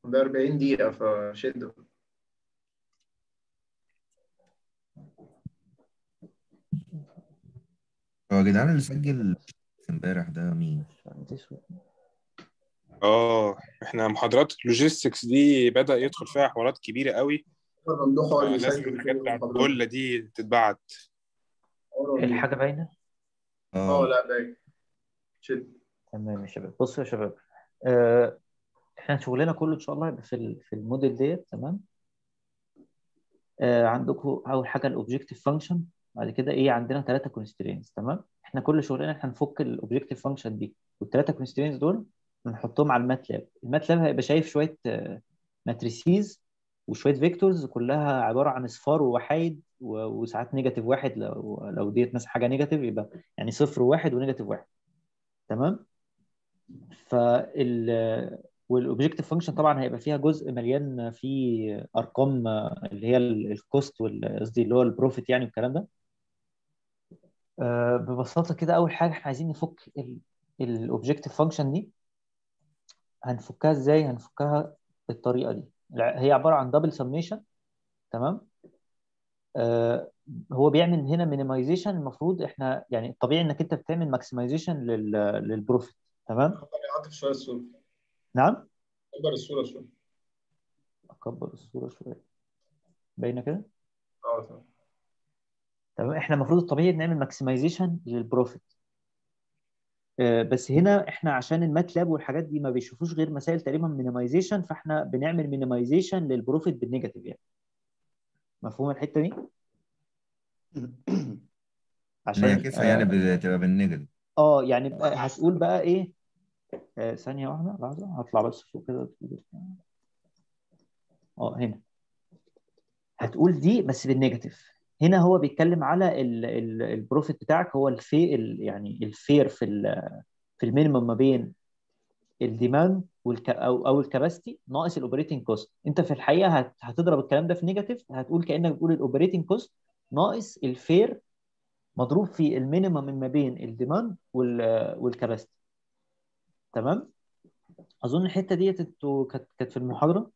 ده 40 دقيقة فشد هو يا جدعان اللي سجل امبارح ده مين؟ اه احنا محاضرات اللوجيستكس دي بدأ يدخل فيها حوارات كبيرة قوي ممدوح هو اللي لازم يسجل الحاجات كل بتاعت المحاضرات. كل دي تتبعت الحاجة باينة اه اه لا باين شد تمام يا شباب بصوا يا شباب آه، احنا شغلنا كله ان شاء الله هيبقى في ال- في الموديل ديت تمام آه، عندكم اول حاجه الاوبجكتيف فانكشن بعد كده ايه عندنا ثلاثه كونسترينز تمام احنا كل شغلنا احنا هنفك الاوبجكتيف فانكشن دي والثلاثه كونسترينز دول بنحطهم على الماتلاب الماتلاب هيبقى شايف شويه ماتريسيز وشويه فيكتورز كلها عباره عن اصفار ووحايد و- وساعات نيجاتيف واحد لو لو ديت مثلا حاجه نيجاتيف يبقى يعني صفر وواحد ونيجاتيف واحد تمام فال والاوبجكتيف فانكشن طبعا هيبقى فيها جزء مليان فيه ارقام آه، اللي هي الكوست قصدي اللي هو البروفيت يعني والكلام ده آه، ببساطه كده اول حاجه احنا عايزين نفك الاوبجكتيف فانكشن دي هنفكها ازاي هنفكها بالطريقه دي الع- هي عباره عن دبل سميشن تمام آه، هو بيعمل هنا مينيمايزيشن المفروض احنا يعني الطبيعي انك انت بتعمل ماكسمايزيشن للبروفيت تمام عاطف شوية الصورة نعم كبر الصورة شوية اكبر الصوره شويه باينه كده اه تمام تمام احنا المفروض الطبيعي بنعمل ماكسمايزيشن للبروفيت آه، بس هنا احنا عشان الماتلاب والحاجات دي ما بيشوفوش غير مسائل تقريبا مينيمايزيشن فاحنا بنعمل مينيمايزيشن للبروفيت بالنيجاتيف يعني مفهوم الحته دي هي عشان كيف يعني اه, بتبقى بالنيجاتيف آه يعني بقى هتقول بقى ايه آه ثانيه واحده لحظه هطلع بس فوق كده اه هنا هتقول دي بس بالنيجاتيف هنا هو بيتكلم على ال- ال- البروفيت بتاعك هو الفي ال- يعني الفير في ال- في المينيمم ما بين الديماند والك او او الكباستي ناقص الاوبريتنج كوست انت في الحقيقه هت- هتضرب الكلام ده في نيجاتيف هتقول كانك بتقول الاوبريتنج كوست ناقص الفير مضروب في المينيمم ما بين الديماند وال والكباستي تمام اظن الحته ديت انتوا كانت كانت في المحاضره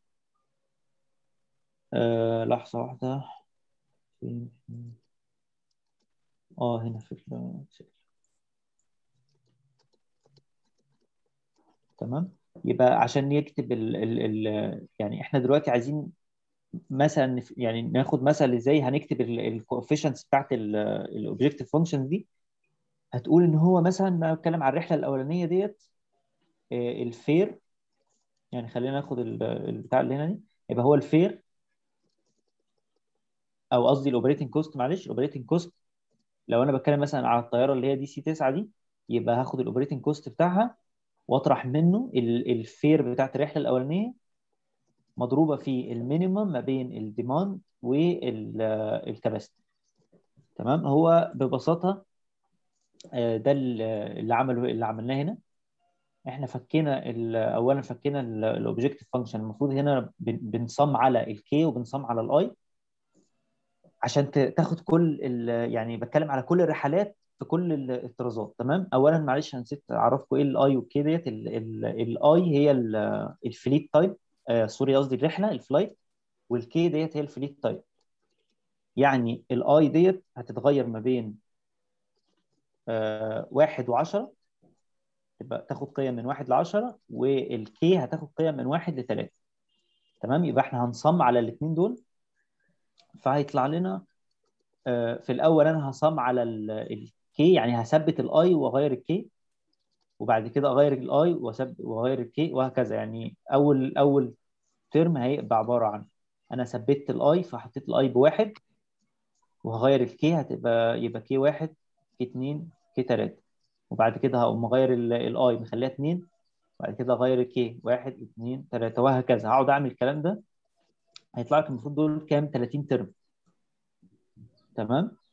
آه لحظه واحده فين فين؟ اه هنا في ال- تمام يبقى عشان يكتب ال ال ال يعني احنا دلوقتي عايزين مثلا نف- يعني ناخد مثل ازاي هنكتب الكوفيشنتس بتاعت الاوبجكتيف فانكشن دي هتقول ان هو مثلا ما بتكلم على الرحله الاولانيه ديت آه، الفير يعني خلينا ناخد ال- البتاع اللي هنا دي يبقى هو الفير او قصدي الاوبريتنج كوست معلش الاوبريتنج كوست لو انا بتكلم مثلا على الطياره اللي هي دي سي 9 دي يبقى هاخد الاوبريتنج كوست بتاعها واطرح منه ال- الفير بتاعت الرحله الاولانيه مضروبه في المينيمم ما بين الديماند والكباستي تمام هو ببساطه آه، ده ال- اللي عمله اللي عملناه هنا احنا فكينا ال- اولا فكينا الاوبجكتيف فانكشن المفروض هنا بن- بنصم على الكي وبنصم على الاي عشان ت- تاخد كل ال- يعني بتكلم على كل الرحلات في كل ال- الطرازات تمام اولا معلش انا نسيت اعرفكم ايه الاي والكي ديت الاي هي ال- الفليت تايب آه سوري قصدي الرحله الفلايت والكي ديت هي الفليت تايب يعني الاي ديت هتتغير ما بين آه واحد وعشرة تبقى تاخد قيم من واحد لعشرة والكي هتاخد قيم من واحد لثلاثة تمام يبقى احنا هنصم على الاثنين دول فهيطلع لنا آه، في الاول انا هصم على الكي يعني هثبت الاي واغير الكي وبعد كده اغير الاي واغير الكي وهكذا يعني اول اول ترم هيبقى عباره عن انا ثبتت الاي فحطيت الاي بواحد وهغير الكي هتبقى يبقى كي واحد كي اتنين كي تلاته وبعد كده هقوم مغير الاي مخليها اتنين بعد كده اغير الكي واحد اتنين تلاته وهكذا هقعد اعمل الكلام ده هيطلع لك المفروض دول كام 30 ترم تمام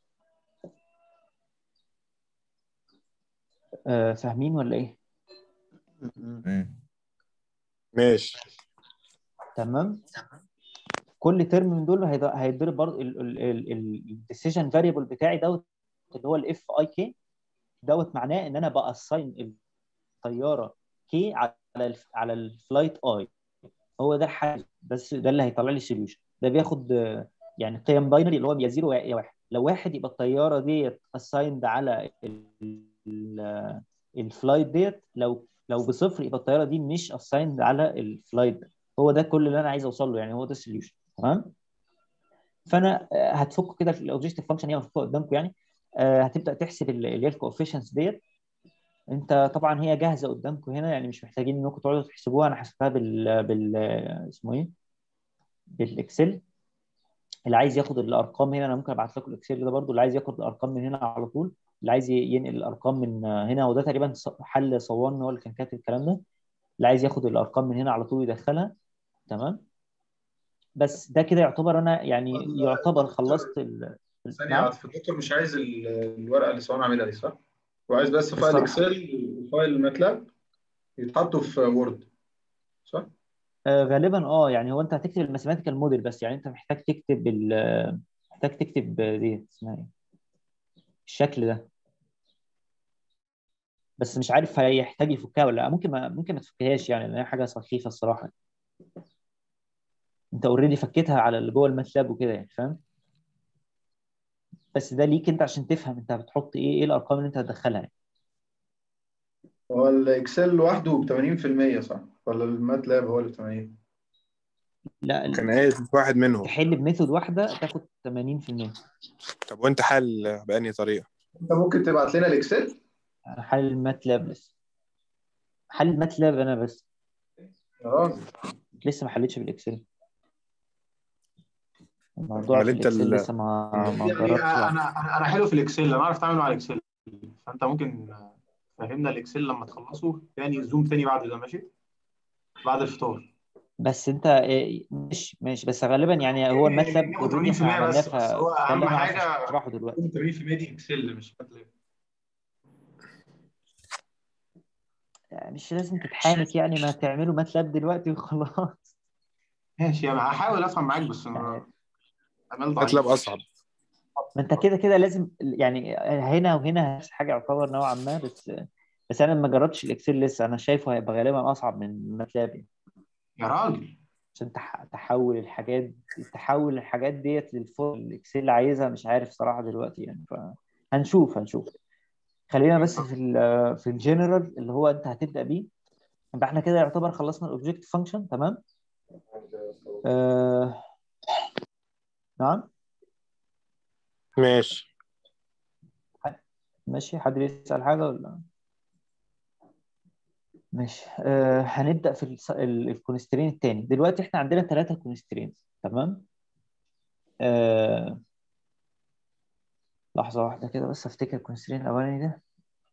آه فاهمين ولا ايه ايه ماشي تمام كل ترم من دول هيض- هيتضرب برضه الديسيجن فاريبل بتاعي دوت اللي هو الاف اي كي دوت معناه ان انا باساين الطياره كي على ال على الفلايت اي هو ده الحل بس ده اللي هيطلع لي سوليوشن ده بياخد آه، يعني قيم باينري اللي هو يا زيرو يا واحد لو واحد يبقى الطياره ديت اسايند على الفلايت ديت لو لو بصفر يبقى الطياره دي مش اسايند على الفلايت ده هو ده كل اللي انا عايز اوصل له يعني هو ده السوليوشن تمام فانا آه، هتفك كده الاوبجكتيف فانكشن هي مفكوكه قدامكم يعني آه، هتبدا تحسب ال- اللي هي الكوفيشنتس ديت انت طبعا هي جاهزه قدامكم هنا يعني مش محتاجين انكم تقعدوا تحسبوها انا حسبتها بال بال اسمه ايه بالاكسل اللي عايز ياخد الارقام هنا انا ممكن ابعت لكم الاكسل ده برضو اللي عايز ياخد الارقام من هنا على طول اللي عايز ينقل الارقام من هنا وده تقريبا ص- حل صوان هو اللي كان كاتب الكلام ده اللي عايز ياخد الارقام من هنا على طول يدخلها تمام بس ده كده يعتبر انا يعني يعتبر خلصت ال... ثانية يا عاطف الدكتور مش عايز ال- الورقة اللي سواء عاملها دي صح؟ هو عايز بس فايل الصراحة. اكسل وفايل ماتلاب يتحطوا في وورد صح؟ آه غالبا اه يعني هو انت هتكتب الماثيماتيكال موديل بس يعني انت محتاج تكتب ال محتاج تكتب دي اسمها ايه الشكل ده بس مش عارف هيحتاج يفكها ولا لا ممكن ما ممكن ما تفكهاش يعني لان هي حاجه سخيفه الصراحه انت اوريدي فكيتها على اللي جوه الماتلاب وكده يعني فاهم بس ده ليك انت عشان تفهم انت بتحط ايه ايه الارقام اللي انت هتدخلها يعني. هو الاكسل لوحده ب 80% صح؟ ولا الماتلاب هو اللي ب 80 لا ال- كان قايل في واحد منهم تحل بميثود واحده تاخد 80% طب وانت حل بأنهي طريقة؟ انت ممكن تبعت لنا الاكسل انا حل الماتلاب لسه حل الماتلاب انا بس يا راجل لسه ما حلتش بالاكسل الموضوع أمال في أنت الاكسل ال- لسه ما ما يعني جربتش انا يعني. انا انا حلو في الاكسل انا اعرف اتعامل مع الاكسل فانت ممكن فهمنا الاكسل لما تخلصوا تاني زوم تاني بعد ده ماشي بعد الفطار بس انت إيه، ماشي ماشي بس غالبا يعني هو الماتلاب ياخد اوريدي 80% احنا عملناه بس- بس هو فده اللي أهم انا عارف حاجة- اشرحه دلوقتي 80% دي اكسل مش ماتلاب يعني مش لازم تتحانك يعني ما تعملوا ماتلاب دلوقتي وخلاص ماشي يعني هحاول افهم معاك بس انا امال ضعيف ماتلاب أصعب ما انت كده كده لازم يعني هنا وهنا نفس حاجه يعتبر نوعا ما بس بس انا ما جربتش الاكسل لسه انا شايفه هيبقى غالبا اصعب من الماتلاب يعني يا راجل عشان تح- تحول الحاجات تحول الحاجات ديت للفورم الاكسل اللي عايزها مش عارف صراحه دلوقتي يعني فهنشوف هنشوف خلينا بس في ال في الجنرال اللي هو انت هتبدا بيه يبقى احنا كده يعتبر خلصنا الاوبجكت فانكشن تمام آه... نعم ماشي ماشي حد بيسأل حاجة ولا ماشي آه هنبدأ في الكونسترين التاني دلوقتي احنا عندنا ثلاثة كونسترين تمام آه لحظة واحدة كده بس افتكر الكونسترين الأولاني ده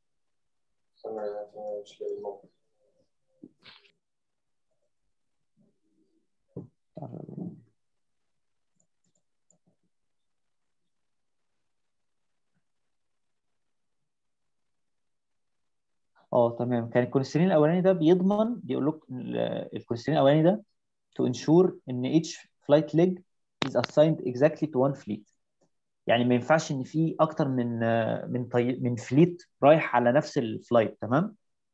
اه تمام كان الكونسترين الاولاني ده بيضمن بيقول لك الكونسترين الاولاني ده to ensure ان each flight leg is assigned exactly to one fleet يعني ما ينفعش ان في اكتر من آه، من طي... من فليت رايح على نفس الفلايت تمام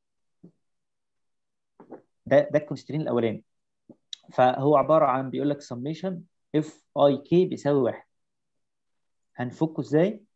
ده ده الكونسترين الاولاني فهو عباره عن بيقول لك summation if i k بيساوي واحد هنفكه ازاي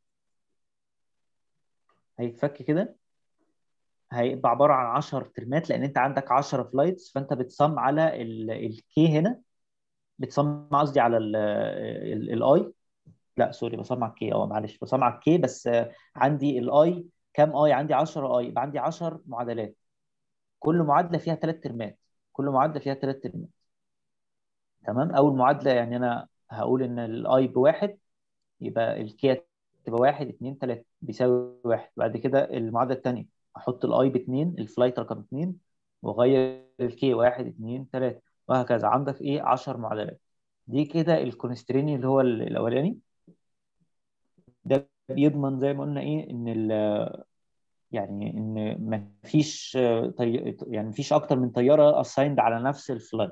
هيتفك كده هيبقى عباره عن 10 ترمات لان انت عندك 10 فلايتس فانت بتصم على الكي هنا بتصم قصدي على الاي لا سوري بصم على الكي اه معلش بصم على الكي بس آه، عندي الاي كام اي عندي 10 اي يبقى عندي 10 معادلات كل معادله فيها ثلاث ترمات كل معادله فيها ثلاث ترمات تمام اول معادله يعني انا هقول ان الاي بواحد يبقى الكي تبقى واحد اتنين تلاته بيساوي واحد بعد كده المعادله الثانيه احط الاي باتنين الفلايت رقم اتنين واغير الكي واحد اتنين تلاته وهكذا عندك ايه 10 معادلات دي كده الكونستريني اللي هو ال- الاولاني ده بيضمن زي ما قلنا ايه ان ال يعني ان ما فيش طي... يعني مفيش اكتر من طياره اسايند على نفس الفلايت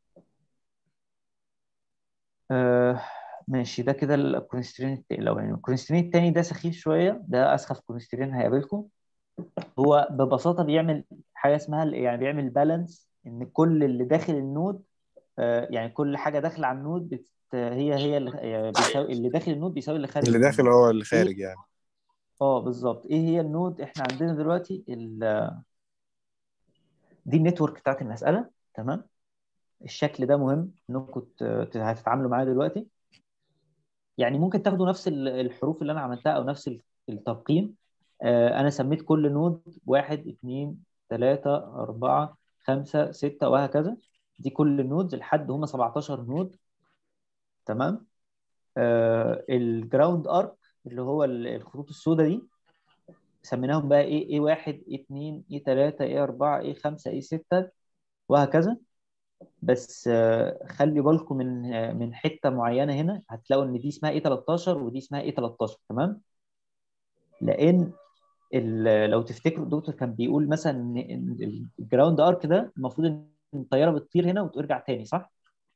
آه ماشي ده كده الكونسترين الاولاني الكونسترين التاني ده سخيف شويه ده اسخف كونسترين هيقابلكم هو ببساطه بيعمل حاجه اسمها ال- يعني بيعمل بالانس ان كل اللي داخل النود آه، يعني كل حاجه داخله على النود بت... هي هي اللي يعني بيساوي اللي داخل النود بيساوي اللي خارج اللي النود. داخل هو اللي خارج يعني اه بالظبط ايه هي النود احنا عندنا دلوقتي ال... دي النتورك بتاعت المساله تمام الشكل ده مهم انكم ت- ت- هتتعاملوا معاه دلوقتي يعني ممكن تاخدوا نفس ال- الحروف اللي انا عملتها او نفس ال- الترقيم آه، انا سميت كل نود واحد اتنين تلاتة أربعة خمسة ستة وهكذا دي كل النودز لحد هم 17 نود تمام آه الجراوند ارك اللي هو ال- الخطوط السوداء دي سميناهم بقى ايه ايه واحد ايه اتنين ايه تلاتة ايه أربعة ايه خمسة ايه ستة وهكذا بس آه، خلي بالكم من آه، من حته معينه هنا هتلاقوا ان دي اسمها ايه 13 ودي اسمها ايه 13 تمام لان ال- لو تفتكروا الدكتور كان بيقول مثلا ان إن الجراوند ارك ده المفروض ان الطياره بتطير هنا وترجع تاني صح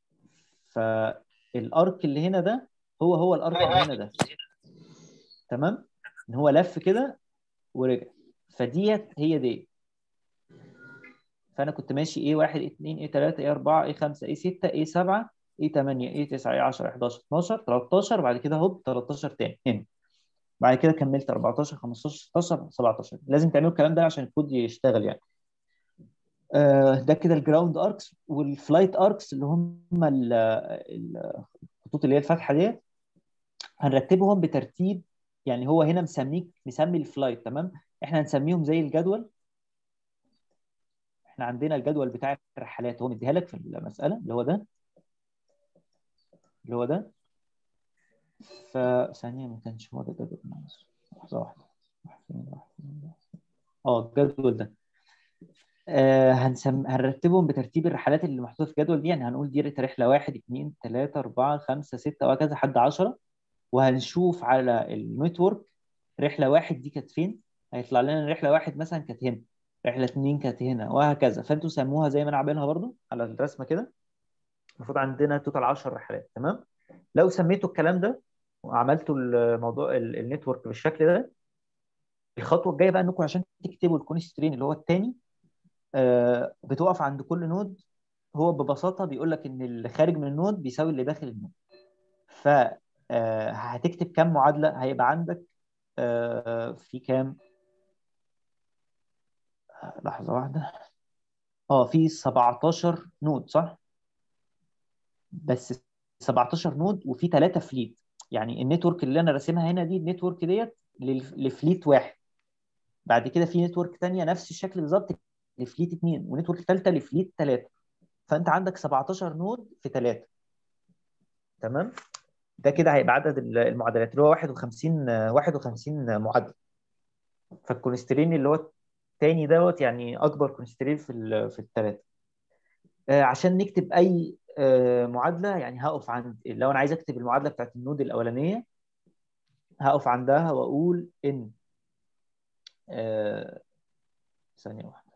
فالارك اللي هنا ده هو هو الارك اللي هنا ده تمام ان هو لف كده ورجع فديت هي دي فانا كنت ماشي ايه 1 2 ايه 3 ايه 4 ايه 5 ايه 6 ايه 7 ايه 8 ايه 9 ايه 10 11 12 13 بعد كده هوب 13 تاني هنا بعد كده كملت 14 15 16 17 لازم تعملوا الكلام ده عشان الكود يشتغل يعني آه، ده كده الجراوند اركس والفلايت اركس اللي هم ال- ال- الخطوط اللي هي الفاتحه ديت هنرتبهم بترتيب يعني هو هنا مسميك مسمي الفلايت تمام احنا هنسميهم زي الجدول احنا عندنا الجدول بتاع الرحلات هو مديها لك في المساله اللي هو ده اللي هو ده فثانيه ما كانش هو ده الجدول معلش. لحظه واحده واحد فين واحد فين واحد فين. اه الجدول ده آه هنسم... هنرتبهم بترتيب الرحلات اللي محطوطه في الجدول دي يعني هنقول دي رحله واحد اثنين ثلاثة أربعة خمسة ستة وهكذا لحد 10 وهنشوف على النتورك رحله واحد دي كانت فين هيطلع لنا رحله واحد مثلا كانت هنا رحله اتنين كانت هنا وهكذا فانتوا سموها زي ما انا عاملها برضو على الرسمه كده المفروض عندنا توتال 10 رحلات تمام لو سميتوا الكلام ده وعملتوا الموضوع ال- النتورك بالشكل ده الخطوه الجايه بقى انكم عشان تكتبوا الكونسترين اللي هو الثاني آه بتقف عند كل نود هو ببساطه بيقول لك ان اللي خارج من النود بيساوي اللي داخل النود ف آه، هتكتب كام معادله هيبقى عندك آه، في كام آه، لحظه واحده اه في 17 نود صح بس 17 نود وفي 3 فليت يعني النتورك اللي انا راسمها هنا دي النتورك ديت لل- لفليت واحد بعد كده في نتورك تانية نفس الشكل بالظبط لفليت اثنين ونتورك ثالثه لفليت ثلاثه فانت عندك 17 نود في ثلاثه تمام ده كده هيبقى عدد المعادلات اللي هو 51 51 معادله فالكونسترين اللي هو الثاني دوت يعني اكبر كونسترين في ال- في الثلاثه آه، عشان نكتب اي آه، معادله يعني هقف عند لو انا عايز اكتب المعادله بتاعت النود الاولانيه هقف عندها واقول ان آه، ثانيه واحده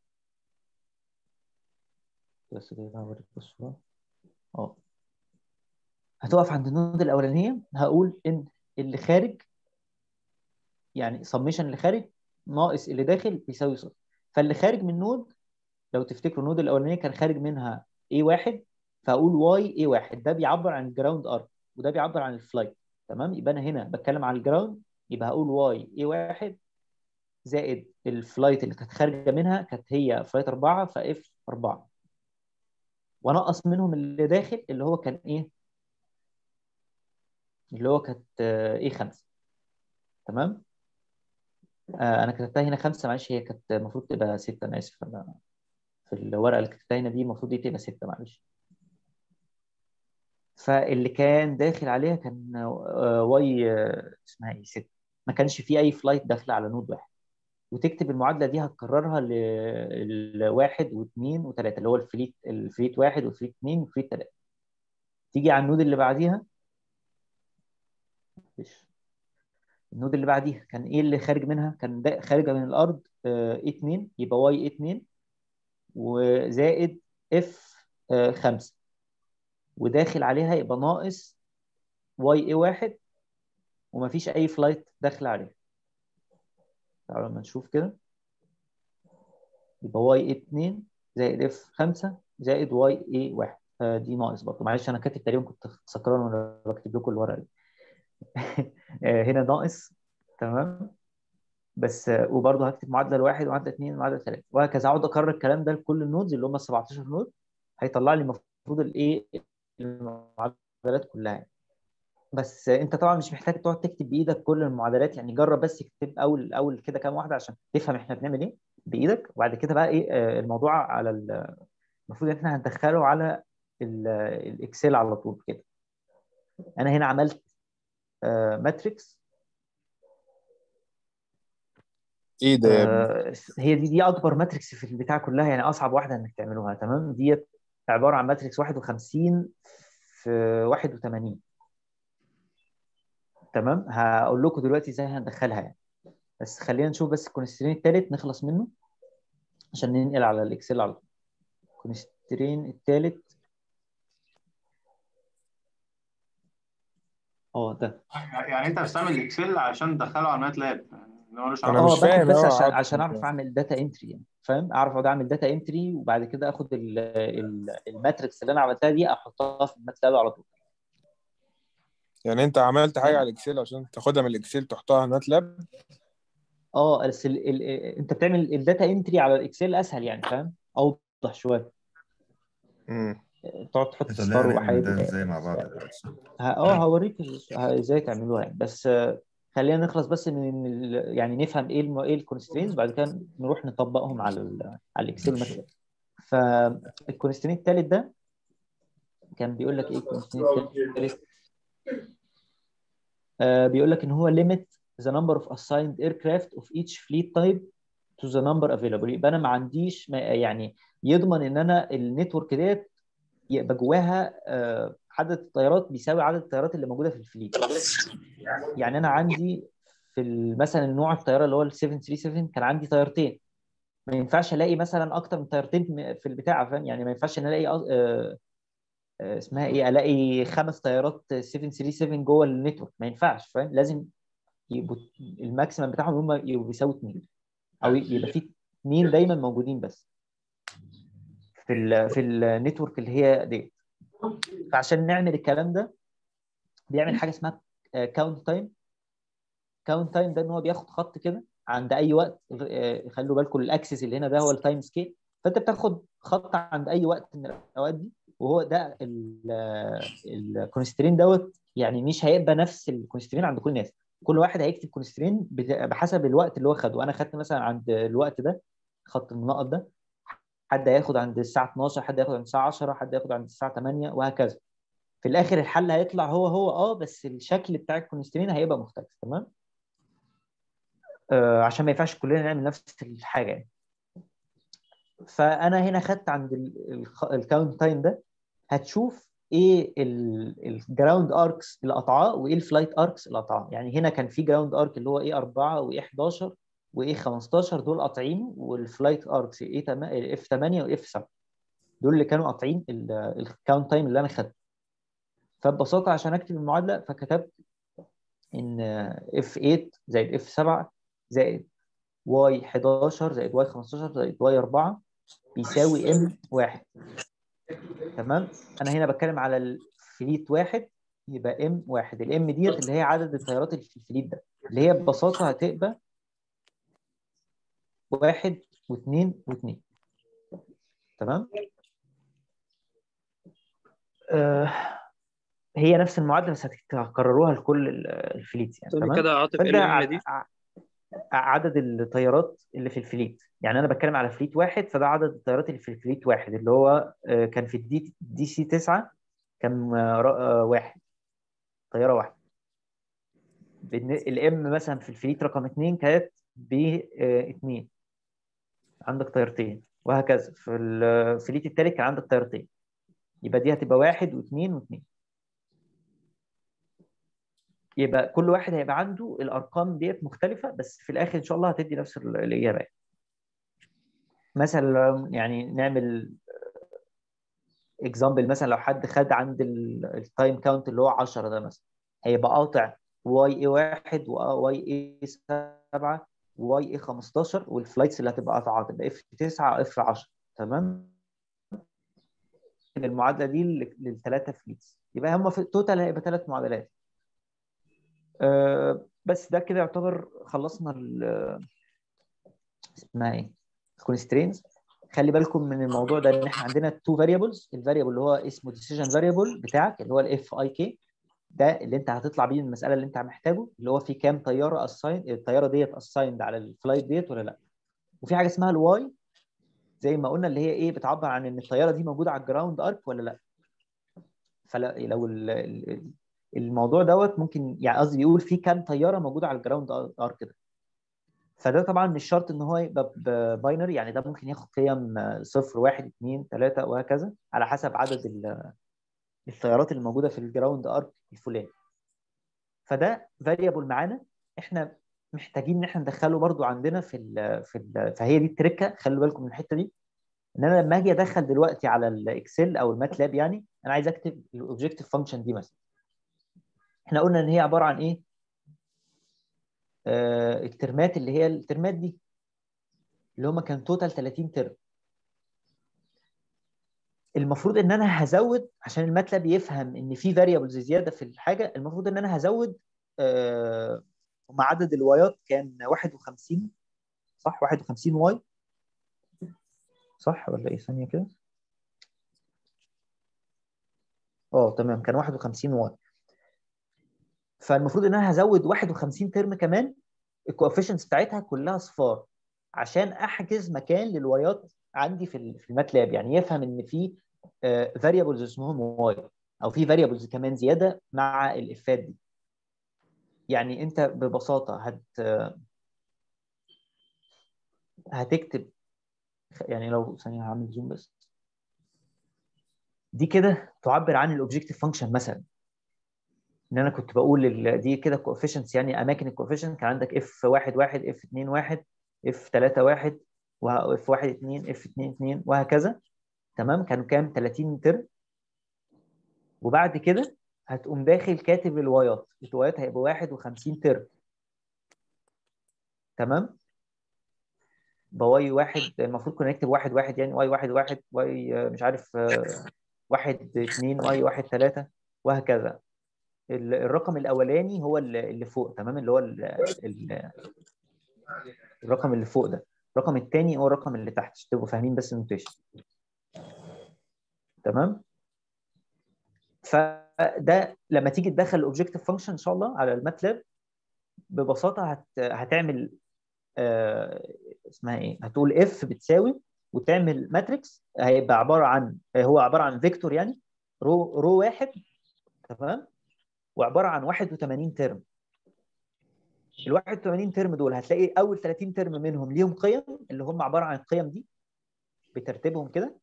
بس كده هوريك الصوره اه هتقف عند النود الاولانيه هقول ان اللي خارج يعني سميشن اللي خارج ناقص اللي داخل بيساوي صفر فاللي خارج من نود لو تفتكروا النود الاولانيه كان خارج منها A1 فاقول Y A1 ده بيعبر عن الجراوند ارك وده بيعبر عن الفلايت تمام يبقى انا هنا بتكلم عن الجراوند يبقى هقول Y A1 زائد الفلايت اللي كانت خارجه منها كانت هي فلايت 4 فاف 4 وانقص منهم اللي داخل اللي هو كان ايه اللي هو كانت ايه 5 تمام آه انا كتبتها هنا 5 معلش هي كانت المفروض تبقى 6 انا اسف انا في الورقه اللي كتبتها هنا دي المفروض دي تبقى 6 معلش فاللي كان داخل عليها كان آه، واي آه، اسمها ايه 6 ما كانش في اي فلايت داخله على نود واحد وتكتب المعادله دي هتكررها لواحد واثنين وثلاثه اللي هو الفليت الفليت واحد والفليت اثنين والفليت ثلاثه تيجي على النود اللي بعديها معلش. النود اللي بعديها كان ايه اللي خارج منها كان دا خارجه من الارض اي 2 يبقى واي اي 2 وزائد اف 5 وداخل عليها يبقى ناقص واي اي 1 ومفيش اي فلايت داخل عليها تعالوا لما نشوف كده يبقى واي اي 2 زائد اف 5 زائد واي اي 1 فدي ناقص برضه معلش انا كاتب تقريبا كنت سكران وانا بكتب لكم الورقه دي آه، هنا ناقص تمام بس آه، وبرضه هكتب معادله واحد ومعادله اثنين ومعادله ثلاثه وهكذا اقعد اكرر الكلام ده لكل النودز اللي هم ال 17 نود هيطلع لي المفروض الايه المعادلات كلها يعني. بس آه، انت طبعا مش محتاج تقعد تكتب بايدك كل المعادلات يعني جرب بس اكتب اول اول كده كام واحده عشان تفهم احنا بنعمل ايه بايدك وبعد كده بقى ايه آه، الموضوع على ال- المفروض ان احنا هندخله على ال- الاكسل على طول كده انا هنا عملت ماتريكس ايه ده يا ابني آه، هي دي دي اكبر ماتريكس في البتاع كلها يعني اصعب واحده انك تعملوها تمام ديت عباره عن ماتريكس 51 في 81 تمام هقول لكم دلوقتي ازاي هندخلها يعني بس خلينا نشوف بس الكونسترين الثالث نخلص منه عشان ننقل على الاكسل على طول الكونسترين الثالث اه ده يعني انت بتستعمل الاكسل عشان تدخله على مات لاب يعني ده ملوش أنا علاقه مش اه باخد فاهم، بس اه عشان عاطف عشان انت- اعرف اعمل داتا انتري يعني فاهم اعرف اقعد اعمل داتا انتري وبعد كده اخد ال- ال- الماتريكس اللي انا عملتها دي احطها في الماتلاب على طول يعني انت عملت حاجه على الاكسل عشان تاخدها من الاكسل تحطها على ماتلاب اه بس ال... ال... انت بتعمل الداتا انتري على الاكسل اسهل يعني فاهم اوضح شويه امم تقعد تحط طب صفار لا وحاجات نعمل ده ازاي مع بعض دلوقتي ه- اه هوريك إز- ه- ازاي تعملوها يعني بس آه، خلينا نخلص بس من ال- يعني نفهم ايه الم... ايه الكونسترينز بعد كده نروح نطبقهم على ال... على الاكسل مثلا فالكونسترين الثالث ده كان بيقول لك ايه الكونسترين الثالث آه بيقول لك ان هو limit the number of assigned aircraft of each fleet type to the number available يبقى انا ما عنديش ما يعني يضمن ان انا النتورك ديت يبقى جواها آه، عدد الطيارات بيساوي عدد الطيارات اللي موجوده في الفليت يعني انا عندي في ال- مثلا النوع الطياره اللي هو ال 737 كان عندي طيارتين ما ينفعش الاقي مثلا اكتر من طيارتين في البتاع فاهم يعني ما ينفعش ان الاقي آه، آه، اسمها ايه الاقي خمس طيارات 737 جوه النتورك ما ينفعش فاهم لازم يبقوا الماكسيمم بتاعهم هم يبقوا بيساووا اثنين او يبقى في اثنين دايما موجودين بس في ال في النتورك اللي هي دي فعشان نعمل الكلام ده بيعمل حاجه اسمها كاونت تايم كاونت تايم ده ان هو بياخد خط كده عند اي وقت آه، خلوا بالكم الاكسس اللي هنا ده هو التايم سكيل فانت بتاخد خط عند اي وقت من الاوقات دي وهو ده الكونسترين دوت يعني مش هيبقى نفس الكونسترين عند كل الناس كل واحد هيكتب كونسترين بحسب الوقت اللي هو خده انا خدت مثلا عند الوقت ده خط المنقط ده حد هياخد عند الساعه 12 حد هياخد عند الساعه 10 حد هياخد عند الساعه 8 وهكذا في الاخر الحل هيطلع هو هو اه بس الشكل بتاع الكونسترين هيبقى مختلف تمام آه عشان ما ينفعش كلنا نعمل نفس الحاجه يعني فانا هنا خدت عند الكاونت تايم ده هتشوف ايه الجراوند اركس اللي قطعاه وايه الفلايت اركس اللي قطعاه يعني هنا كان في جراوند ارك اللي هو ايه 4 وايه 11 وايه 15 دول قاطعينه والفلايت اركس ايه اف 8 واف 7 دول اللي كانوا قاطعين الكاونت تايم اللي انا خدته فببساطه عشان اكتب المعادله فكتبت ان اف 8 زائد اف 7 زائد واي 11 زائد واي 15 زائد واي 4 بيساوي ام 1 تمام انا هنا بتكلم على الفليت واحد يبقى ام واحد الام ديت اللي هي عدد الطيارات اللي في الفليت ده اللي هي ببساطه هتبقى واحد واثنين واثنين تمام آه هي نفس المعادله بس هتكرروها لكل الفليت يعني تقول تمام كده يا عاطف ايه فده الام دي؟ ع- ع- عدد الطيارات اللي في الفليت يعني انا بتكلم على فليت واحد فده عدد الطيارات اللي في الفليت واحد اللي هو آه، كان في الدي دي سي 9 كان آه، ر- آه، واحد طياره واحده الام مثلا في الفليت رقم اثنين كانت ب اثنين عندك طيارتين وهكذا في الفليت الثالث كان عندك طيارتين يبقى دي هتبقى واحد واثنين واثنين يبقى كل واحد هيبقى عنده الارقام ديت مختلفه بس في الاخر ان شاء الله هتدي نفس ال- الاجابه مثلا يعني نعمل اكزامبل مثلا لو حد خد عند التايم كاونت اللي هو 10 ده مثلا هيبقى قاطع واي اي 1 وواي اي 7 وواي اي 15 والفلايتس اللي هتبقى قاطعه تبقى اف 9 اف 10 تمام المعادله دي للثلاثه فليتس يبقى هم في التوتال هيبقى ثلاث معادلات آه، بس ده كده يعتبر خلصنا ال اسمها ايه الكونسترينز خلي بالكم من الموضوع ده ان احنا عندنا تو فاريبلز الفاريبل اللي هو اسمه ديسيجن فاريبل بتاعك اللي هو الاف اي كي ده اللي انت هتطلع بيه المساله اللي انت محتاجه اللي هو في كام طياره اساين الطياره ديت اسايند على الفلايت ديت ولا لا وفي حاجه اسمها الواي زي ما قلنا اللي هي ايه بتعبر عن ان الطياره دي موجوده على الجراوند ارك ولا لا فلو ال- ال- الموضوع دوت ممكن يعني قصدي بيقول في كام طياره موجوده على الجراوند ارك ده فده طبعا مش شرط ان هو يبقى باينري يعني ده ممكن ياخد قيم صفر واحد اثنين ثلاثة وهكذا على حسب عدد ال- الطيارات اللي موجوده في الجراوند ارك الفلاني فده فاريبل معانا احنا محتاجين ان احنا ندخله برضو عندنا في ال في ال فهي دي التركه خلوا بالكم من الحته دي ان انا لما اجي ادخل دلوقتي على الاكسل او الماتلاب يعني انا عايز اكتب الاوبجكتيف فانكشن دي مثلا احنا قلنا ان هي عباره عن ايه آه الترمات اللي هي الترمات دي اللي هم كان توتال 30 ترم المفروض ان انا هزود عشان الماتلاب يفهم ان في فاريبلز زياده في الحاجه المفروض ان انا هزود آه هم عدد الوايات كان 51 صح 51 واي صح ولا ايه ثانيه كده اه تمام كان 51 واي فالمفروض ان انا هزود 51 ترم كمان الكوفيشنتس بتاعتها كلها صفار عشان احجز مكان للوايات عندي في ال- في الماتلاب يعني يفهم ان في فاريبلز اسمهم واي او في فاريبلز كمان زياده مع الافات دي يعني انت ببساطه هت هتكتب يعني لو ثانيه هعمل زوم بس دي كده تعبر عن الاوبجكتيف فانكشن مثلا ان انا كنت بقول ال- دي كده كوفيشنتس يعني اماكن الكوفيشنت كان عندك اف 1 1 اف 2 1 اف 3 1 واف 1 2 اف 2 2 وهكذا تمام كانوا كام 30 ترم وبعد كده هتقوم داخل كاتب الوايات الوايات هيبقوا 51 ترم تمام بواي واحد المفروض كنا نكتب واحد واحد يعني واي واحد واحد واي آه، مش عارف آه، واحد اتنين واي واحد ثلاثة وهكذا ال- الرقم الأولاني هو ال- اللي فوق تمام اللي هو ال- ال- الرقم اللي فوق ده الرقم الثاني هو الرقم اللي تحت عشان تبقوا فاهمين بس النوتيشن تمام فده لما تيجي تدخل الاوبجكتيف فانكشن ان شاء الله على الماتلاب ببساطه هت... هتعمل آه... اسمها ايه هتقول اف بتساوي وتعمل ماتريكس هيبقى عباره عن هو عباره عن فيكتور يعني رو رو واحد تمام وعباره عن 81 ترم ال 81 ترم دول هتلاقي اول 30 ترم منهم ليهم قيم اللي هم عباره عن القيم دي بترتيبهم كده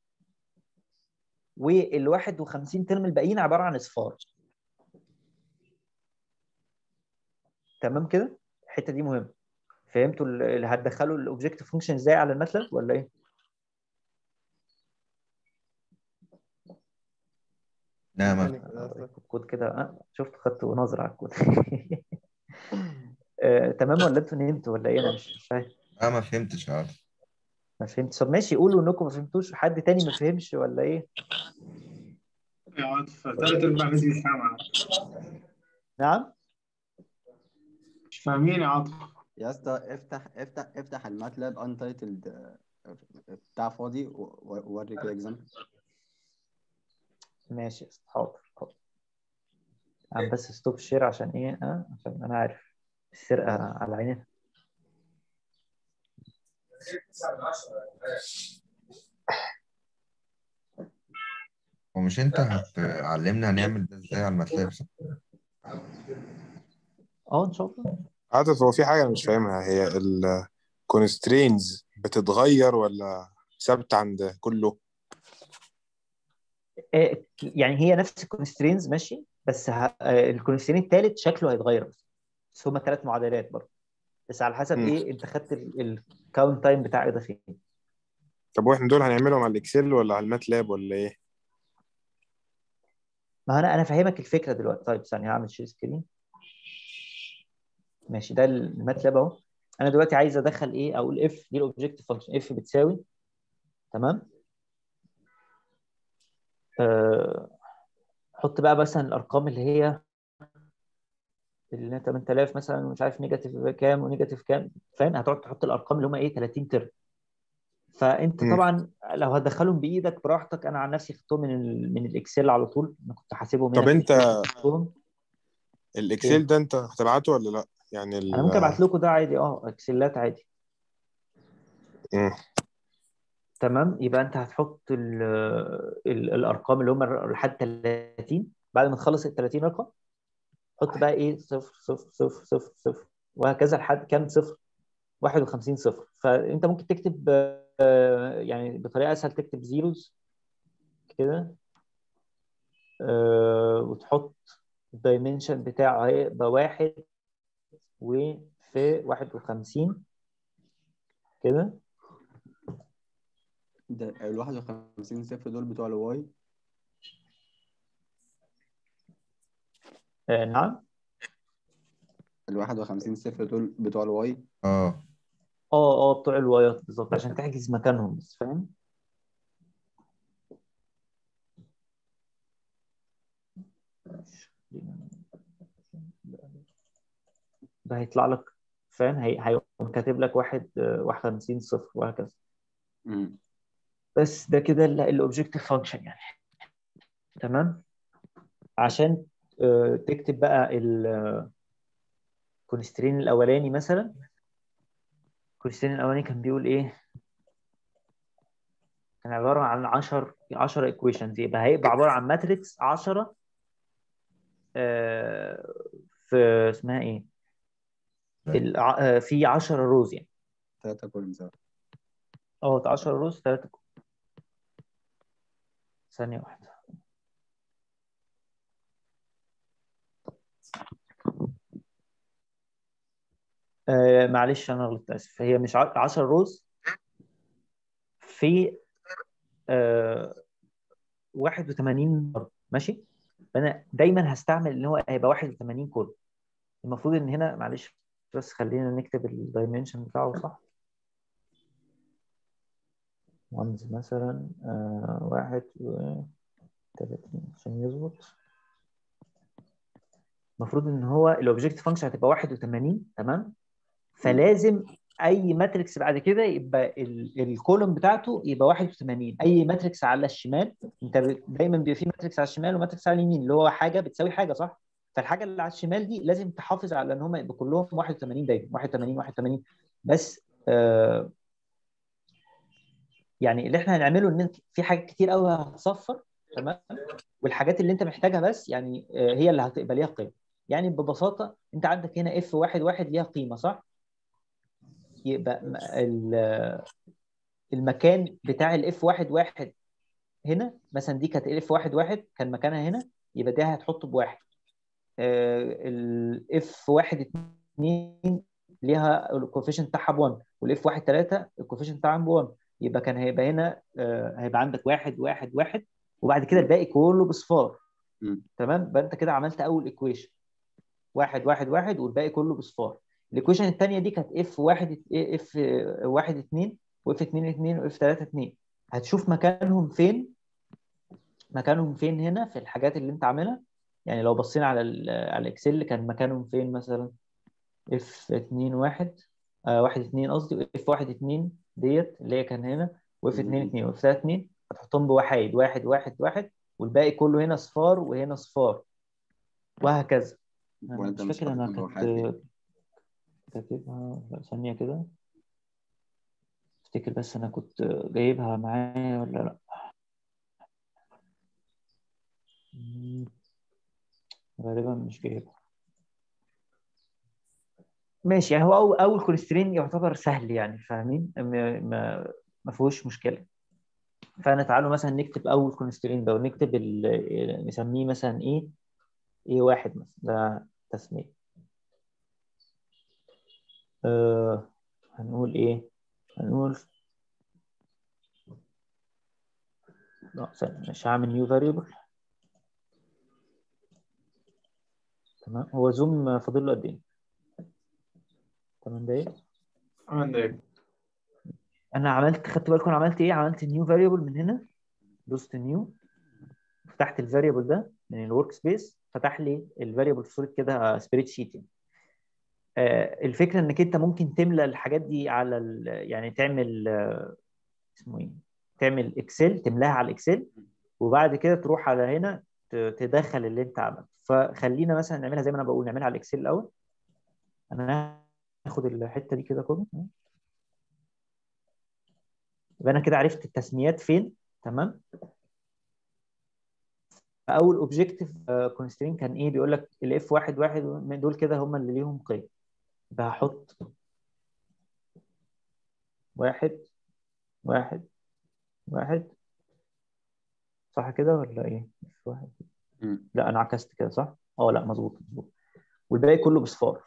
وال 51 ترم الباقيين عباره عن اصفار تمام كده الحته دي مهمه فهمتوا ال- اللي هتدخلوا الاوبجكتيف فانكشن ازاي على الماتلاب ولا ايه نعم الكود كده أه شفت خدت نظره على الكود آه، تمام ولا انتوا نمتوا ولا ايه انا مش مش فاهم اه ما فهمتش عارف ما فهمتش طب ماشي قولوا انكم ما فهمتوش حد تاني ما فهمش ولا ايه يا عاطف ثلاث ارباع الناس مش فاهمه نعم مش فاهمين يا عاطف يا اسطى افتح افتح افتح الماتلاب انتايتلد بتاع فاضي و- و- ووري كده اكزامبل ماشي يا أسطى، حاضر حاضر عم بس ستوب شير عشان ايه اه عشان انا عارف السرقه على عينينا ومش انت هتعلمنا هنعمل ده ازاي على الماتلاب صح؟ اه ان شاء الله عاطف هو في حاجة أنا مش فاهمها هي ال constraints بتتغير ولا ثابتة عند كله؟ آه، يعني هي نفس الكونسترينز ماشي بس الكونسترين الثالث شكله هيتغير بس بس هما ثلاث معادلات برضه بس على حسب مم. ايه انت خدت الكاونت تايم بتاع ده فين طب واحنا دول هنعملهم على الإكسل ولا على الماتلاب ولا إيه؟ ما انا انا فاهمك الفكره دلوقتي طيب ثانيه هعمل شير سكرين ماشي ده الماتلاب اهو انا دلوقتي عايز ادخل ايه اقول اف دي الاوبجكتيف فانكشن اف بتساوي تمام آه، حط بقى مثلا الارقام اللي هي اللي هي 8000 مثلا ومش عارف نيجاتيف كام ونيجاتيف كام فاهم هتقعد تحط الارقام اللي هم ايه 30 ترم فانت مم. طبعا لو هتدخلهم بايدك براحتك انا عن نفسي خدتهم من ال من الاكسل على طول انا كنت حاسبهم هنا طب في انت الإكسل خدتهم. الاكسل ده انت هتبعته ولا لا يعني ال... انا ممكن ابعت لكم ده عادي اه اكسلات عادي مم. تمام يبقى انت هتحط ال ال الارقام اللي هم لحد 30 بعد ما تخلص ال 30 رقم حط بقى ايه صفر صفر صفر صفر صفر وهكذا لحد كام صفر 51 صفر فانت ممكن تكتب آه، يعني بطريقه اسهل تكتب زيروز كده آه، وتحط الدايمنشن بتاعه هيبقى واحد وفي 51 كده ده ال 51 صفر دول بتوع الواي آه، نعم ال 51 صفر دول بتوع الواي اه اه اه بتوع الوايات بالظبط عشان تحجز مكانهم بس فاهم ده هيطلع لك فاهم هي هيقوم كاتب لك واحد آه، 51 صفر وهكذا مم. بس ده كده الاوبجكتيف فانكشن يعني تمام عشان آه، تكتب بقى الكونسترين الاولاني مثلا الكونسترين الاولاني كان بيقول ايه كان عباره عن 10 10 ايكويشنز يبقى هيبقى عباره عن ماتريكس 10 آه، في اسمها ايه الع- آه، في 10 روز يعني ثلاثة كولمز اه 10 روز 3 ثانيه واحده آه معلش انا غلطت اسف هي مش 10 روز في آه 81 ضرب ماشي فانا دايما هستعمل ان هو هيبقى 81 كود المفروض ان هنا معلش بس خلينا نكتب الدايمنشن بتاعه صح وانز مثلا آه واحد و 30 عشان يظبط المفروض ان هو الاوبجكت فانكشن هتبقى 81 تمام فلازم اي ماتريكس بعد كده يبقى ال- الكولوم بتاعته يبقى 81 اي ماتريكس على الشمال انت ب- دايما بيبقى في ماتريكس على الشمال وماتريكس على اليمين اللي هو حاجه بتساوي حاجه صح فالحاجه اللي على الشمال دي لازم تحافظ على ان هم يبقوا كلهم 81 دايما 81 81 بس آه يعني اللي احنا هنعمله ان انت في حاجات كتير قوي هتصفر تمام والحاجات اللي انت محتاجها بس يعني آه هي اللي هتبقى ليها قيمه يعني ببساطه انت عندك هنا اف واحد واحد ليها قيمه صح يبقى م- ال- المكان بتاع الاف واحد واحد هنا مثلا دي كانت الاف واحد واحد كان مكانها هنا يبقى ده هتحطه بواحد الاف واحد اتنين ليها الكوفيشنت بتاعها ب 1 والاف واحد تلاته الكوفيشنت بتاعها ب 1 يبقى كان هيبقى هنا آه، هيبقى عندك واحد واحد واحد وبعد كده الباقي كله بصفار مم. تمام يبقى انت كده عملت اول ايكويشن واحد واحد واحد والباقي كله بصفار الايكويشن الثانيه دي كانت اف واحد اف واحد اتنين واف اتنين اتنين واف تلاته اتنين هتشوف مكانهم فين مكانهم فين هنا في الحاجات اللي انت عاملها يعني لو بصينا على ال على الاكسل كان مكانهم فين مثلا اف 2 1 آه 1 2 قصدي واف 1 2 ديت اللي هي كان هنا واف 2 2 واف 3 2 هتحطهم بوحايد واحد واحد واحد والباقي كله هنا صفار وهنا صفار وهكذا انا وانت مش مش فاكر انا حاطط كنت الواحات كاتبها لا، ثانية كده افتكر بس انا كنت جايبها معايا ولا لا مم، غالبا مش جايبها ماشي يعني هو اول اول كونسترين يعتبر سهل يعني فاهمين ما ما ما فيهوش مشكله فانا تعالوا مثلا نكتب اول كونسترين ده ونكتب ال- نسميه مثلا ايه ايه واحد مثلا ده تسميه آه هنقول ايه هنقول لا ثانية، مش هعمل نيو فاريبل تمام هو زوم فاضل له قد ايه 8 دقايق ثمان دقايق انا عملت خدت بالكم أنا عملت ايه عملت نيو فاريبل من هنا دوست نيو فتحت الفاريبل ده من الورك سبيس فتح لي الفاريبل في صوره كده سبريد شيت يعني. آه، الفكره انك انت ممكن تملى الحاجات دي على ال- يعني تعمل آه، اسمه ايه تعمل اكسل تملاها على الاكسل وبعد كده تروح على هنا ت- تدخل اللي انت عملته فخلينا مثلا نعملها زي ما انا بقول نعملها على الاكسل الاول انا هاخد الحته دي كده كوبي يبقى انا كده عرفت التسميات فين تمام اول اوبجيكتيف كونسترين كان ايه بيقول لك الاف واحد واحد من دول كده هم اللي ليهم قيم يبقى هحط واحد واحد واحد صح كده ولا ايه؟ مش واحد مم. لا انا عكست كده صح؟ اه لا مظبوط مظبوط والباقي كله بصفار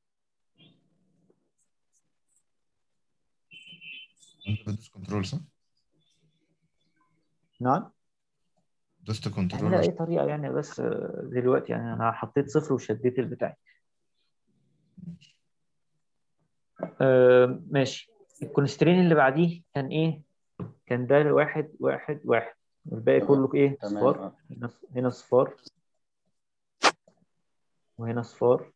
انت بتدوس كنترول صح؟ نعم دوست اعملها كنترول اي طريقه يعني بس آه، دلوقتي يعني انا حطيت صفر وشديت البتاع آه ماشي الكونسترين اللي بعديه كان ايه؟ كان ده واحد واحد واحد والباقي تمام. كله ايه؟ تمام صفار اه هنا هنا صفار وهنا صفار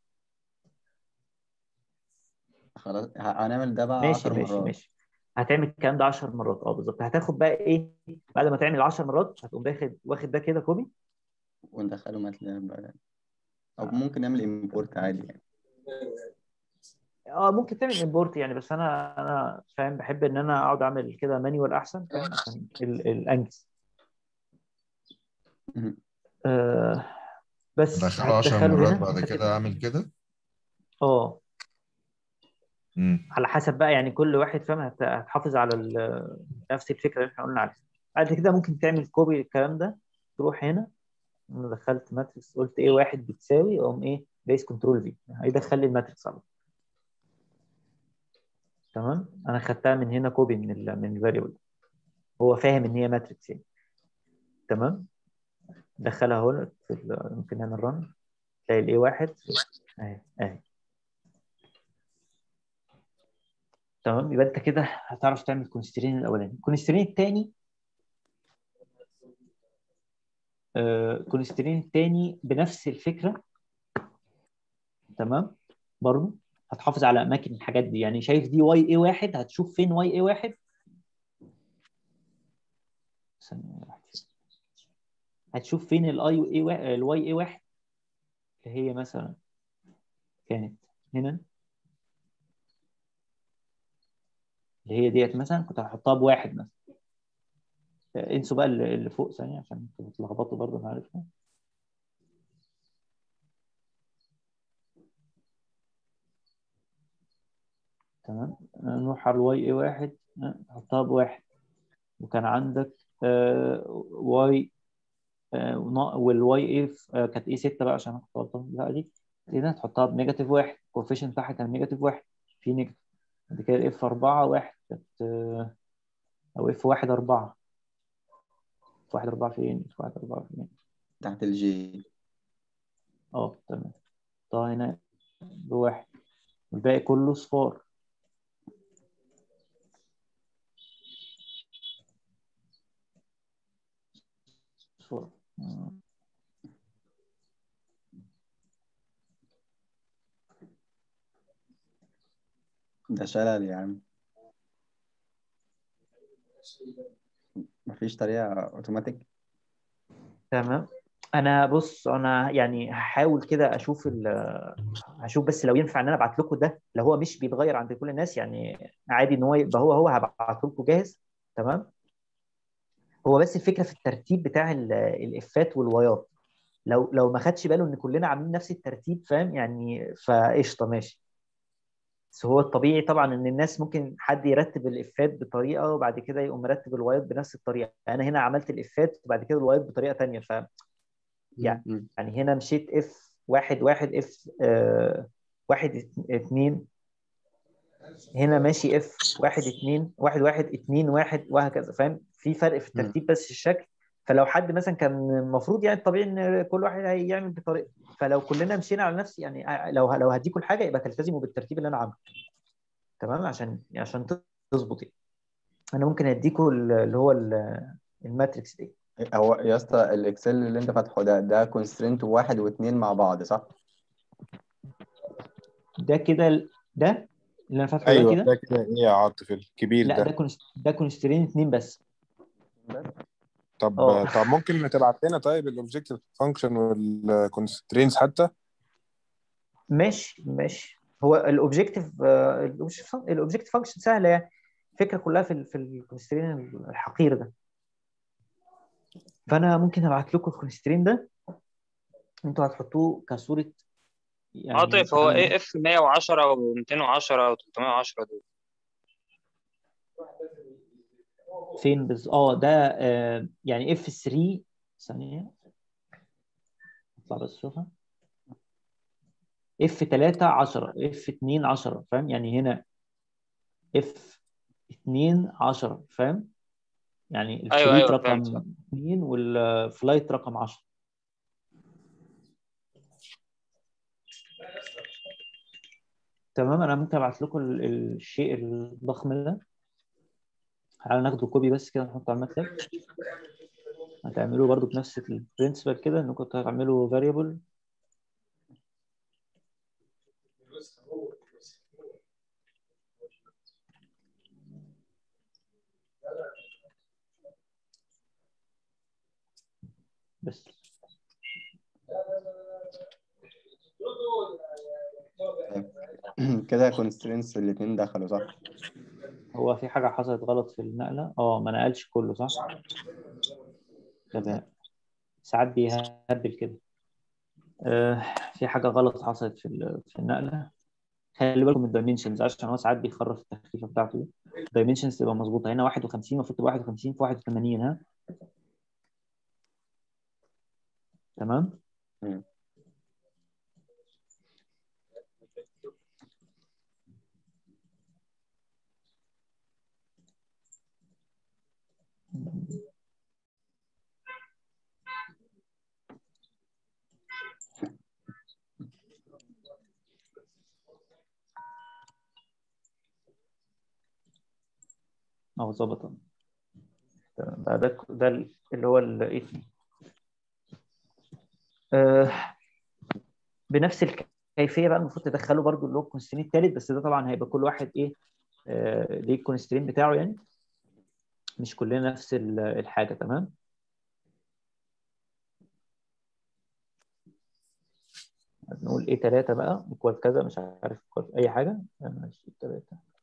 خلاص ه- هنعمل ده بقى ماشي 10 ماشي مرات ماشي هتعمل الكلام ده 10 مرات اه بالظبط هتاخد بقى ايه بعد ما تعمل 10 مرات هتقوم داخل واخد ده كده كوبي وندخله ماتلاب بقى او ممكن نعمل امبورت عادي يعني اه ممكن تعمل امبورت يعني بس انا انا فاهم بحب ان انا اقعد اعمل كده مانيوال احسن فاهم عشان ال- الانجز مهم. آه بس ادخله 10 هتدخله مرات هنا بعد انت كده اعمل كده اه امم على حسب بقى يعني كل واحد فاهم هت- هتحافظ على ال- نفس الفكره اللي احنا قلنا عليها بعد كده ممكن تعمل كوبي الكلام ده تروح هنا انا دخلت ماتريكس قلت ايه واحد بتساوي اقوم ايه دايس كنترول في هيدخل لي الماتريكس على طول. تمام انا خدتها من هنا كوبي من ال من الفاريبل هو فاهم ان هي ماتريكس يعني تمام دخلها هنا في ال- ممكن نعمل رن تلاقي الاي واحد اهي اهي تمام يبقى انت كده هتعرف تعمل كونسترين الاولاني الكونسترين الثاني آه كونسترين الثاني بنفس الفكره تمام برضه هتحافظ على اماكن الحاجات دي يعني شايف دي واي اي واحد هتشوف فين واي اي واحد ثانية واحدة. هتشوف فين الاي اي الواي اي واحد اللي هي مثلا كانت هنا اللي هي ديت مثلا كنت هحطها بواحد مثلا انسوا بقى اللي اللي فوق ثانية عشان انتوا بتلخبطوا برضه انا عارفها تمام نروح على الواي اي واحد نحطها بواحد وكان عندك واي والواي اي كانت ايه 6 بقى عشان انا كنت غلطان لا دي كده تحطها بنيجاتيف واحد الكوفيشنت بتاعها كان نيجاتيف واحد في نيجاتيف بعد كده الاف 4 واحد كانت آه، او اف 1 4 اف 1 4 فين؟ اف 1 4 فين؟ تحت الجي اه تمام طه هنا بواحد والباقي كله صفار صفار آه. ده شلل يا عم مفيش طريقة اوتوماتيك تمام انا بص انا يعني هحاول كده اشوف ال هشوف بس لو ينفع ان انا ابعت لكم ده لو هو مش بيتغير عند كل الناس يعني عادي ان هو يبقى هو هو هبعته لكم جاهز تمام هو بس الفكره في الترتيب بتاع ال- الافات والوايات لو لو ما خدش باله ان كلنا عاملين نفس الترتيب فاهم يعني فقشطه ماشي بس هو الطبيعي طبعا ان الناس ممكن حد يرتب الافات بطريقه وبعد كده يقوم مرتب الوايات بنفس الطريقه انا هنا عملت الافات وبعد كده الوايات بطريقه تانيه ف يعني مم. يعني هنا مشيت اف واحد واحد اف آه واحد ات- اتنين هنا ماشي اف واحد اتنين واحد واحد اتنين واحد وهكذا فاهم في فرق في الترتيب بس الشكل فلو حد مثلا كان المفروض يعني الطبيعي ان كل واحد هيعمل بطريقه فلو كلنا مشينا على نفس يعني لو لو هديكوا الحاجه يبقى تلتزموا بالترتيب اللي انا عامله تمام عشان عشان تظبط يعني انا ممكن اديكوا اللي هو ال- الماتريكس دي هو يا اسطى الاكسل اللي انت فاتحه ده ده كونسترينت واحد واثنين مع بعض صح؟ ده كده ال- ده اللي انا فاتحه ده ايوه كده ده كده ايه يا عاطف الكبير لا ده ده كونست... ده كونسترين اتنين بس طب اه. طب ممكن تبعت لنا طيب الاوبجكتيف فانكشن والكونسترينز حتى ماشي ماشي هو الاوبجيكتيف الاوبجيكتيف فانكشن سهله يعني الفكره كلها في ال في الكونسترين الحقير ده فانا ممكن ابعت لكم الكونسترين ده انتوا هتحطوه كصوره يعني عاطف هو تعالوا- ايه اف 110 و210 و310 دول فين بز... اه ده آه يعني اف 3 ثانيه اطلع بس شوفها اف 3 10 اف 2 10 فاهم يعني هنا اف 2 10 فاهم يعني أيوة، الفليت أيوة، رقم فهمت. 2 والفلايت رقم 10 تمام انا ممكن ابعت لكم ال- الشيء الضخم ده تعالوا ناخده كوبي بس كده نحطه على الماتلاب هتعملوه برضو بنفس البرنسبل كده انكم تعملوا variable بس كده كونسترينتس الاثنين دخلوا صح؟ هو في حاجة حصلت غلط في النقلة اه ما نقلش كله صح غباء ساعات بيهبل كده آه في حاجة غلط حصلت في ال- في النقلة خلي بالكم من الدايمنشنز عشان هو ساعات بيخرف التخفيفة بتاعته دي الدايمنشنز تبقى مظبوطة هنا 51 المفروض تبقى 51 في 81 ها تمام مم. اهو ظبط تمام ده ده ده اللي هو الايه آه بنفس الكيفيه بقى المفروض تدخله برضو اللي هو الكونسترين الثالث بس ده طبعا هيبقى كل واحد ايه آه ليه الكونسترين بتاعه يعني مش كلنا نفس ال- الحاجه تمام نقول ايه 3 بقى ايكوال كذا مش عارف equal اي حاجه ماشي 3